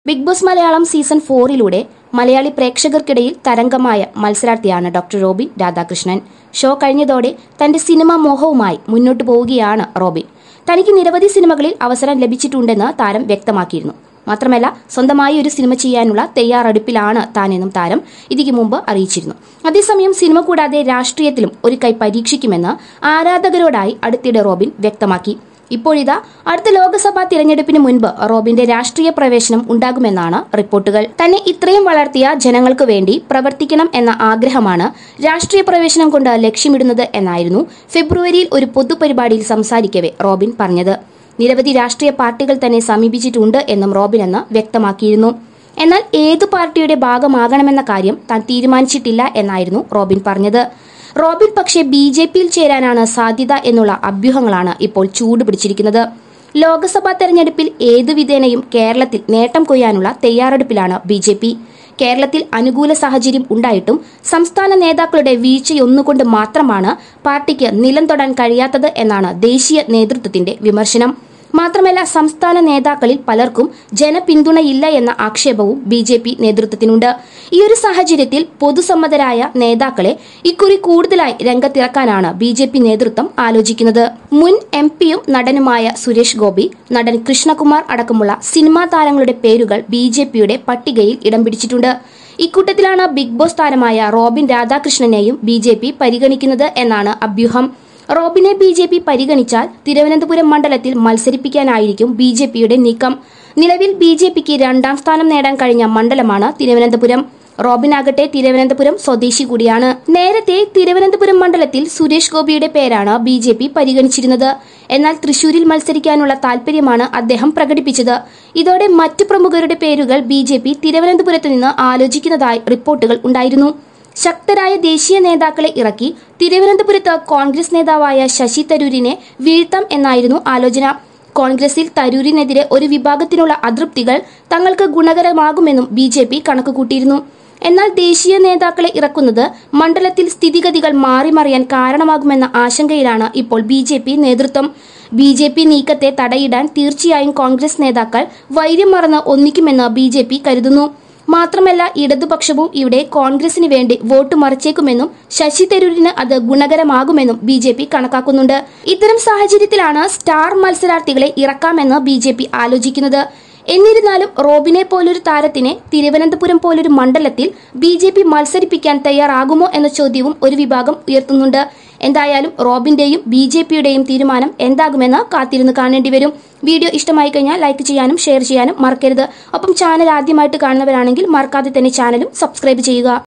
big Boss Malayalam season ഫോറിലൂടെ മലയാളി പ്രേക്ഷകർക്കിടയിൽ തരംഗമായ മത്സരാർത്ഥിയാണ് ഡോക്ടർ റോബിൻ രാധാകൃഷ്ണൻ ഷോ കഴിഞ്ഞതോടെ തന്റെ സിനിമാ മോഹവുമായി മുന്നോട്ടു പോവുകയാണ് റോബിൻ തനിക്ക് നിരവധി സിനിമകളിൽ അവസരം ലഭിച്ചിട്ടുണ്ടെന്ന് താരം വ്യക്തമാക്കിയിരുന്നു മാത്രമല്ല സ്വന്തമായി ഒരു സിനിമ ചെയ്യാനുള്ള തയ്യാറെടുപ്പിലാണ് താനെന്നും താരം ഇതിനു മുമ്പ് അറിയിച്ചിരുന്നു അതേസമയം സിനിമ കൂടാതെ രാഷ്ട്രീയത്തിലും ഒരു കൈ പരീക്ഷിക്കുമെന്ന് ആരാധകരോടായി അടുത്തിടെ റോബിൻ വ്യക്തമാക്കി ഇപ്പോഴിതാ അടുത്ത ലോക്സഭാ തിരഞ്ഞെടുപ്പിന് മുൻപ് റോബിന്റെ രാഷ്ട്രീയ പ്രവേശനം ഉണ്ടാകുമെന്നാണ് റിപ്പോർട്ടുകൾ തന്നെ ഇത്രയും വളർത്തിയ ജനങ്ങൾക്ക് വേണ്ടി പ്രവർത്തിക്കണം എന്ന ആഗ്രഹമാണ് രാഷ്ട്രീയ പ്രവേശനം കൊണ്ട് ലക്ഷ്യമിടുന്നത് എന്നായിരുന്നു ഫെബ്രുവരിയിൽ ഒരു പൊതുപരിപാടിയിൽ സംസാരിക്കവെ റോബിൻ പറഞ്ഞത് നിരവധി രാഷ്ട്രീയ പാർട്ടികൾ തന്നെ സമീപിച്ചിട്ടുണ്ട് എന്നും റോബിൻ എന്ന് വ്യക്തമാക്കിയിരുന്നു എന്നാൽ ഏതു പാർട്ടിയുടെ ഭാഗമാകണമെന്ന കാര്യം താൻ തീരുമാനിച്ചിട്ടില്ല എന്നായിരുന്നു റോബിൻ പറഞ്ഞത് റോബിൻ പക്ഷേ ബി ജെ പിയിൽ ചേരാനാണ് സാധ്യത എന്നുള്ള അഭ്യൂഹങ്ങളാണ് ഇപ്പോൾ ചൂട് പിടിച്ചിരിക്കുന്നത് ലോക്സഭാ തെരഞ്ഞെടുപ്പിൽ ഏതു വിധേനയും കേരളത്തിൽ നേട്ടം കൊയ്യാനുള്ള തയ്യാറെടുപ്പിലാണ് ബി ജെ പി കേരളത്തിൽ അനുകൂല സാഹചര്യം ഉണ്ടായിട്ടും സംസ്ഥാന നേതാക്കളുടെ വീഴ്ചയൊന്നുകൊണ്ട് മാത്രമാണ് പാർട്ടിക്ക് നിലം തൊടാൻ കഴിയാത്തത് എന്നാണ് ദേശീയ നേതൃത്വത്തിന്റെ വിമർശനം മാത്രമല്ല സംസ്ഥാന നേതാക്കളിൽ പലർക്കും ജനപിന്തുണയില്ല എന്ന ആക്ഷേപവും ബി ജെ പി നേതൃത്വത്തിനുണ്ട് ഈ ഒരു സാഹചര്യത്തിൽ പൊതുസമ്മതരായ നേതാക്കളെ ഇക്കുറി കൂടുതലായി രംഗത്തിറക്കാനാണ് ബി ജെ പി നേതൃത്വം ആലോചിക്കുന്നത് മുൻ എം പിയും നടനുമായ സുരേഷ് ഗോപി നടൻ കൃഷ്ണകുമാർ അടക്കമുള്ള സിനിമാ താരങ്ങളുടെ പേരുകൾ ബി ജെ പിയുടെ പട്ടികയിൽ ഇടം പിടിച്ചിട്ടുണ്ട് ഇക്കൂട്ടത്തിലാണ് ബിഗ് ബോസ് താരമായ റോബിൻ രാധാകൃഷ്ണനെയും ബി ജെ പി പരിഗണിക്കുന്നത് എന്നാണ് അഭ്യൂഹം റോബിനെ ബി ജെ പി പരിഗണിച്ചാൽ തിരുവനന്തപുരം മണ്ഡലത്തിൽ മത്സരിപ്പിക്കാനായിരിക്കും ബി ജെ പിയുടെ നീക്കം നിലവിൽ ബി ജെ പിക്ക് രണ്ടാം സ്ഥാനം നേടാൻ കഴിഞ്ഞ മണ്ഡലമാണ് തിരുവനന്തപുരം റോബിനാകട്ടെ തിരുവനന്തപുരം സ്വദേശി കൂടിയാണ് നേരത്തെ തിരുവനന്തപുരം മണ്ഡലത്തിൽ സുരേഷ് ഗോപിയുടെ പേരാണ് ബി ജെ പി പരിഗണിച്ചിരുന്നത് എന്നാൽ തൃശൂരിൽ മത്സരിക്കാനുള്ള താൽപര്യമാണ് അദ്ദേഹം പ്രകടിപ്പിച്ചത് ഇതോടെ മറ്റു പ്രമുഖരുടെ പേരുകൾ ബി ജെ പി തിരുവനന്തപുരത്ത് നിന്ന് ആലോചിക്കുന്നതായി റിപ്പോർട്ടുകൾ ഉണ്ടായിരുന്നു ശക്തരായ ദേശീയ നേതാക്കളെ ഇറക്കി തിരുവനന്തപുരത്ത് കോൺഗ്രസ് നേതാവായ ശശി തരൂരിനെ വീഴ്ത്താം എന്നായിരുന്നു ആലോചന കോൺഗ്രസിൽ തരൂരിനെതിരെ ഒരു വിഭാഗത്തിനുള്ള അതൃപ്തികൾ തങ്ങൾക്ക് ഗുണകരമാകുമെന്നും ബി ജെ പി കണക്കുകൂട്ടിയിരുന്നു എന്നാൽ ദേശീയ നേതാക്കളെ ഇറക്കുന്നത് മണ്ഡലത്തിൽ സ്ഥിതിഗതികൾ മാറിമറിയാൻ കാരണമാകുമെന്ന ആശങ്കയിലാണ് ഇപ്പോൾ ബി ജെ പി നേതൃത്വം ബി ജെ പി നീക്കത്തെ തടയിടാൻ തീർച്ചയായും കോൺഗ്രസ് നേതാക്കൾ വൈര്യം മറന്ന് ഒന്നിക്കുമെന്ന് ബി ജെ പി കരുതുന്നു മാത്രമല്ല ഇടതുപക്ഷവും ഇവിടെ കോൺഗ്രസിന് വേണ്ടി വോട്ട് മറിച്ചേക്കുമെന്നും ശശി തരൂരിന് അത് ഗുണകരമാകുമെന്നും ബി ജെ പി കണക്കാക്കുന്നുണ്ട് ഇത്തരം സാഹചര്യത്തിലാണ് സ്റ്റാർ മത്സരാർത്ഥികളെ ഇറക്കാമെന്ന് ബി ജെ പി ആലോചിക്കുന്നത് എന്നിരുന്നാലും റോബിനെ പോലൊരു താരത്തിനെ തിരുവനന്തപുരം പോലൊരു മണ്ഡലത്തിൽ ബി ജെ പി മത്സരിപ്പിക്കാൻ തയ്യാറാകുമോ എന്ന ചോദ്യവും ഒരു വിഭാഗം ഉയർത്തുന്നുണ്ട് എന്തായാലും റോബിന്റെയും ബി ജെ പിയുടെയും തീരുമാനം എന്താകുമെന്ന് കാത്തിരുന്ന് കാണേണ്ടി വരും വീഡിയോ ഇഷ്ടമായി കഴിഞ്ഞാൽ ലൈക്ക് ചെയ്യാനും ഷെയർ ചെയ്യാനും മറക്കരുത് ഒപ്പം ചാനൽ ആദ്യമായിട്ട് കാണുന്നവരാണെങ്കിൽ മറക്കാതെ തന്നെ ചാനലും സബ്സ്ക്രൈബ് ചെയ്യുക